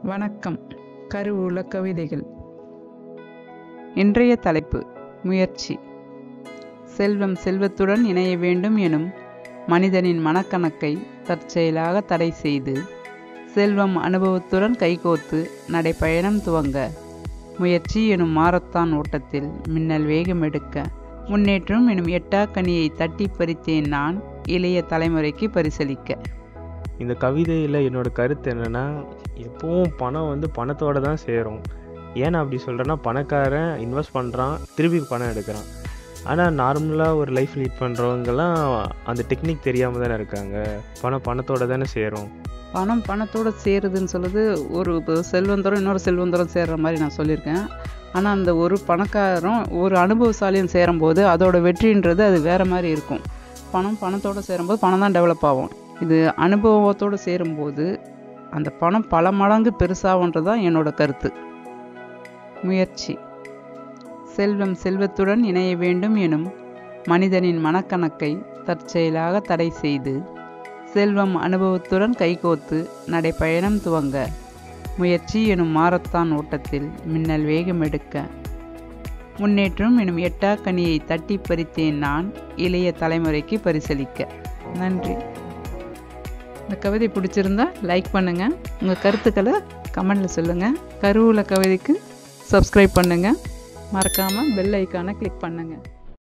வணக்கம் கருவூல கவிதைகள் இன்றைய தலைப்பு முயற்சி செல்வம் செல்வத்துடன் இணைய வேண்டும் எனும் மனிதனின் மனக்கணக்கை தற்செயலாக தடை செய்து செல்வம் அனுபவத்துடன் கைகோத்து நடைப்பயணம் துவங்க முயற்சி எனும் மாரத்தான் ஓட்டத்தில் மின்னல் வேகம் எடுக்க முன்னேற்றம் எனும் எட்டாக்கனியை தட்டி பறித்தேன் நான் இளைய தலைமுறைக்கு பரிசளிக்க இந்த கவிதையில் என்னோட கருத்து என்னென்னா எப்பவும் பணம் வந்து பணத்தோட தான் சேரும் ஏன் அப்படி சொல்கிறேன்னா பணக்காரன் இன்வெஸ்ட் பண்ணுறான் திருப்பி பணம் எடுக்கிறான் ஆனால் நார்மலாக ஒரு லைஃப் லீட் பண்ணுறவங்கலாம் அந்த டெக்னிக் தெரியாமல் தானே இருக்காங்க பணம் பணத்தோட தானே சேரும் பணம் பணத்தோட சேருதுன்னு சொல்லுது ஒரு இப்போ செல்வந்தரம் இன்னொரு செல்வந்தரம் சேர்ற மாதிரி நான் சொல்லியிருக்கேன் ஆனால் அந்த ஒரு பணக்காரரும் ஒரு அனுபவசாலியும் சேரும்போது அதோட வெற்றின்றது அது வேறு மாதிரி இருக்கும் பணம் பணத்தோட சேரும்போது பணம் தான் டெவலப் ஆகும் இது அனுபவத்தோடு சேரும்போது அந்த பணம் பல மடங்கு பெருசாகுன்றது தான் என்னோட கருத்து முயற்சி செல்வம் செல்வத்துடன் இணைய வேண்டும் எனும் மனிதனின் மனக்கணக்கை தற்செயலாக தடை செய்து செல்வம் அனுபவத்துடன் கைகோத்து நடைப்பயணம் துவங்க முயற்சி எனும் மாரத்தான் ஓட்டத்தில் மின்னல் வேகம் எடுக்க முன்னேற்றம் எனும் எட்டாக்கனியை தட்டி பறித்தேன் நான் இளைய தலைமுறைக்கு பரிசளிக்க நன்றி இந்த கவிதை பிடிச்சிருந்தா லைக் பண்ணுங்கள் உங்கள் கருத்துக்களை கமெண்டில் சொல்லுங்கள் கருவூல கவிதைக்கு சப்ஸ்கிரைப் பண்ணுங்கள் மறக்காமல் பெல் ஐக்கானை கிளிக் பண்ணுங்கள்